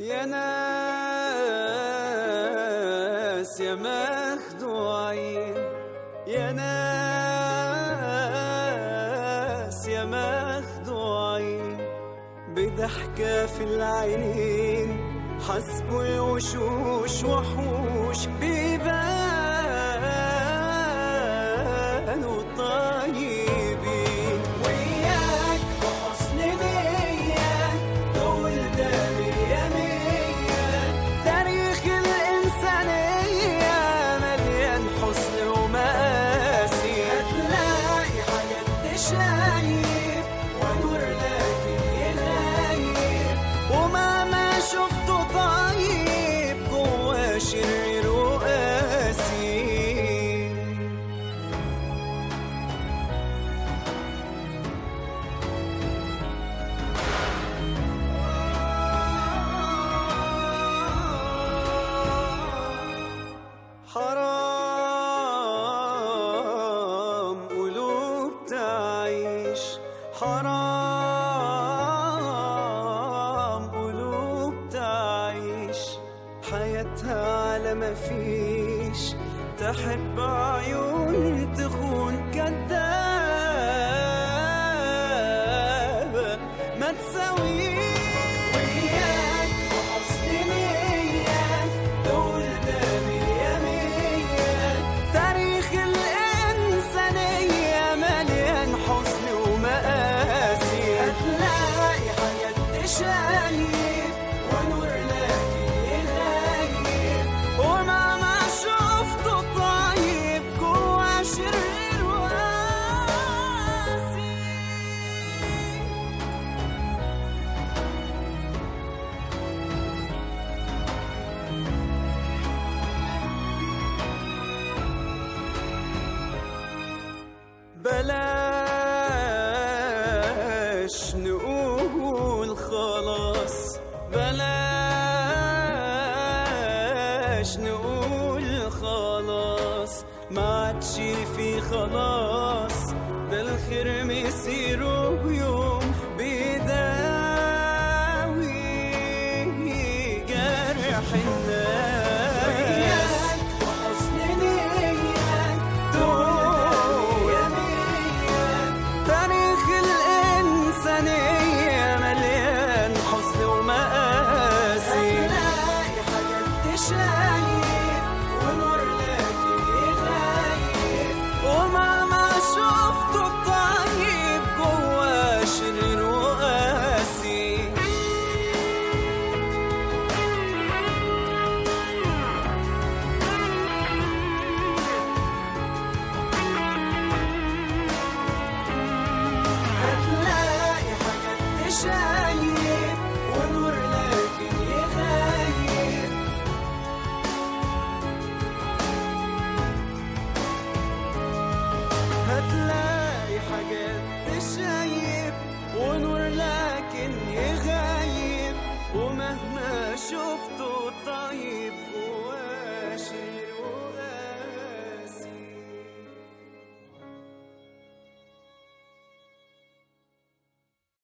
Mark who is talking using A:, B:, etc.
A: يا ناس يا مخدوعين يا ناس يا مخدوعين بضحكة في العينين حسبوا الوشوش وحوش بيبانوا طيبين وياك بحسن نية دول ده مية مية تاريخ الإنسانية مليان حزن ومآسي هتلاقي حاجات تشايف ونور لكن يلايف ومهما شفته طيب جواه شرير وقاسي حرام قلوب تعيش حرام قلوب تعيش حياتها على ما فيش تحب عيون تخون كدابة ما تساويش وياك بحسن نية دول ده مية مية تاريخ الإنسانية مليان حزن ومآسي هتلاقي حاجات تشايف ونور لكن يلايف ومهما شفته طيب جوا شرير وقاسي بلاش نقول خلاص بلاش نقول خلاص ما عادش في خلاص ده الخير مسيره يوم